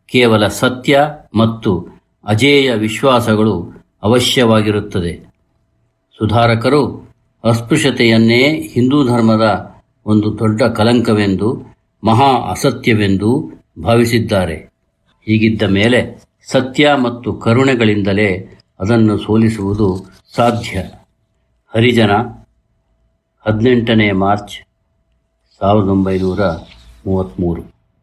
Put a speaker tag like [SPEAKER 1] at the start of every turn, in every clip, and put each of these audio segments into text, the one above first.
[SPEAKER 1] ಕೇವಲ ಸತ್ಯ ಮತ್ತು ಅಜೇಯ ವಿಶ್ವಾಸಗಳು ಅವಶ್ಯವಾಗಿರುತ್ತದೆ ಸುಧಾರಕರು ಅಸ್ಪೃಶ್ಯತೆಯನ್ನೇ ಹಿಂದೂ ಧರ್ಮದ ಒಂದು ದೊಡ್ಡ ಕಲಂಕವೆಂದು ಮಹಾ ಅಸತ್ಯವೆಂದು ಭಾವಿಸಿದ್ದಾರೆ ಹೀಗಿದ್ದ ಮೇಲೆ ಸತ್ಯ ಮತ್ತು ಕರುಣೆಗಳಿಂದಲೇ ಅದನ್ನು ಸೋಲಿಸುವುದು ಸಾಧ್ಯ ಹರಿಜನ ಹದಿನೆಂಟನೇ ಮಾರ್ಚ್ ಸಾವಿರದ ಒಂಬೈನೂರ ಮೂವತ್ತ್ಮೂರು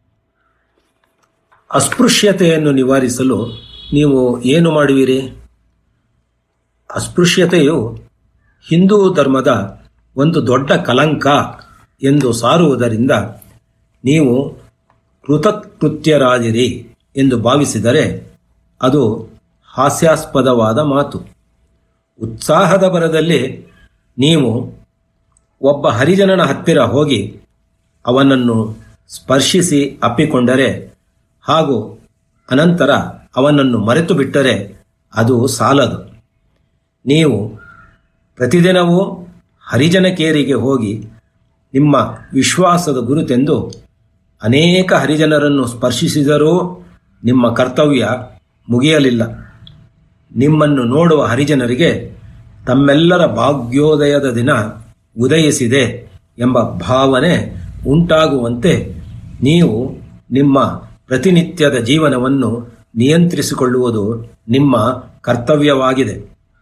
[SPEAKER 2] ಅಸ್ಪೃಶ್ಯತೆಯನ್ನು ನಿವಾರಿಸಲು ನೀವು ಏನು ಮಾಡುವಿರಿ ಅಸ್ಪೃಶ್ಯತೆಯು ಹಿಂದೂ ಧರ್ಮದ ಒಂದು ದೊಡ್ಡ ಕಲಂಕ ಎಂದು ಸಾರುವುದರಿಂದ ನೀವು ಕೃತಕೃತ್ಯರಾದಿರಿ ಎಂದು ಭಾವಿಸಿದರೆ ಅದು ಹಾಸ್ಯಾಸ್ಪದವಾದ ಮಾತು ಉತ್ಸಾಹದ ಬರದಲ್ಲಿ ನೀವು ಒಬ್ಬ ಹರಿಜನನ ಹತ್ತಿರ ಹೋಗಿ ಅವನನ್ನು ಸ್ಪರ್ಶಿಸಿ ಅಪ್ಪಿಕೊಂಡರೆ ಹಾಗೂ ಅನಂತರ ಅವನನ್ನು ಮರೆತು ಬಿಟ್ಟರೆ ಅದು ಸಾಲದು ನೀವು ಪ್ರತಿದಿನವೂ ಹರಿಜನ ಕೇರಿಗೆ ಹೋಗಿ ನಿಮ್ಮ ವಿಶ್ವಾಸದ ಗುರುತೆಂದು ಅನೇಕ ಹರಿಜನರನ್ನು ಸ್ಪರ್ಶಿಸಿದರೂ ನಿಮ್ಮ ಕರ್ತವ್ಯ ಮುಗಿಯಲಿಲ್ಲ ನಿಮ್ಮನ್ನು ನೋಡುವ ಹರಿಜನರಿಗೆ ತಮ್ಮೆಲ್ಲರ ಭಾಗ್ಯೋದಯದ ದಿನ ಉದಯಿಸಿದೆ ಎಂಬ ಭಾವನೆ ಉಂಟಾಗುವಂತೆ ನೀವು ನಿಮ್ಮ ಪ್ರತಿನಿತ್ಯದ ಜೀವನವನ್ನು ನಿಯಂತ್ರಿಸಿಕೊಳ್ಳುವುದು ನಿಮ್ಮ ಕರ್ತವ್ಯವಾಗಿದೆ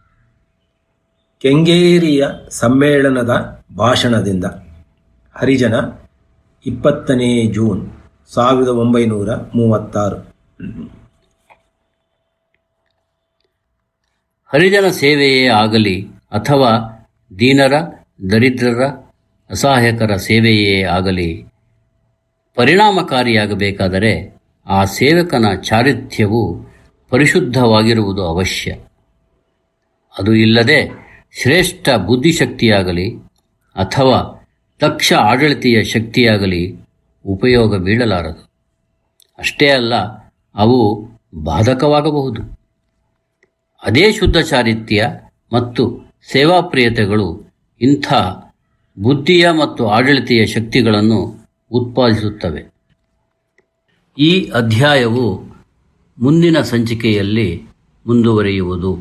[SPEAKER 2] ಕೆಂಗೇರಿಯ ಸಮ್ಮೇಳನದ ಭಾಷಣದಿಂದ ಹರಿಜನ ಇಪ್ಪತ್ತನೇ ಜೂನ್ ಸಾವಿರದ ಒಂಬೈನೂರ ಮೂವತ್ತಾರು
[SPEAKER 1] ಹರಿಜನ ಸೇವೆಯೇ ಆಗಲಿ ಅಥವಾ ದೀನರ ದರಿದ್ರರ ಅಸಹಾಯಕರ ಸೇವೆಯೇ ಆಗಲಿ ಪರಿಣಾಮಕಾರಿಯಾಗಬೇಕಾದರೆ ಆ ಸೇವಕನ ಚಾರಿತ್ರ್ಯವು ಪರಿಶುದ್ಧವಾಗಿರುವುದು ಅವಶ್ಯ ಅದು ಇಲ್ಲದೆ ಶ್ರೇಷ್ಠ ಬುದ್ಧಿಶಕ್ತಿಯಾಗಲಿ ಅಥವಾ ದಕ್ಷ ಆಡಳಿತೀಯ ಶಕ್ತಿಯಾಗಲಿ ಉಪಯೋಗ ಬೀಳಲಾರದು ಅಷ್ಟೇ ಅಲ್ಲ ಅವು ಬಾಧಕವಾಗಬಹುದು ಅದೇ ಶುದ್ಧ ಚಾರಿತ್ರ್ಯ ಮತ್ತು ಸೇವಾಪ್ರಿಯತೆಗಳು ಇಂಥ ಬುದ್ಧಿಯ ಮತ್ತು ಆಡಳಿತೀಯ ಶಕ್ತಿಗಳನ್ನು ಉತ್ಪಾದಿಸುತ್ತವೆ ಈ ಅಧ್ಯಾಯವು ಮುಂದಿನ ಸಂಚಿಕೆಯಲ್ಲಿ ಮುಂದುವರಿಯುವುದು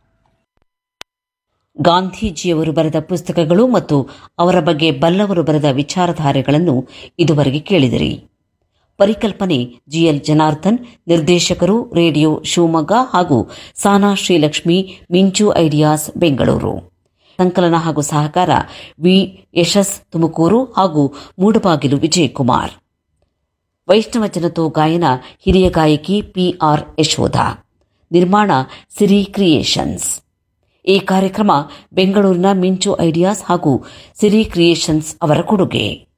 [SPEAKER 3] ಗಾಂಧೀಜಿಯವರು ಬರೆದ ಪುಸ್ತಕಗಳು ಮತ್ತು ಅವರ ಬಗ್ಗೆ ಬಲ್ಲವರು ಬರೆದ ವಿಚಾರಧಾರೆಗಳನ್ನು ಇದುವರೆಗೆ ಕೇಳಿದಿರಿ ಪರಿಕಲ್ಪನೆ ಜಿಎಲ್ ಜನಾರ್ದನ್ ನಿರ್ದೇಶಕರು ರೇಡಿಯೋ ಶಿವಮೊಗ್ಗ ಹಾಗೂ ಸಾನಾ ಶ್ರೀಲಕ್ಷ್ಮಿ ಮಿಂಚು ಐಡಿಯಾಸ್ ಬೆಂಗಳೂರು ಸಂಕಲನ ಹಾಗೂ ಸಹಕಾರ ವಿ ಯಶಸ್ ತುಮಕೂರು ಹಾಗೂ ಮೂಡಬಾಗಿಲು ವಿಜಯಕುಮಾರ್ ವೈಷ್ಣವ ಜನತೋ ಗಾಯನ ಹಿರಿಯ ಗಾಯಕಿ ಪಿಆರ್ ಯಶೋಧ ನಿರ್ಮಾಣ ಸಿರಿ ಕ್ರಿಯೇಷನ್ಸ್ ಈ ಕಾರ್ಯಕ್ರಮ ಬೆಂಗಳೂರಿನ ಮಿಂಚು ಐಡಿಯಾಸ್ ಹಾಗೂ ಸಿರಿ ಕ್ರಿಯೇಷನ್ಸ್ ಅವರ ಕೊಡುಗೆ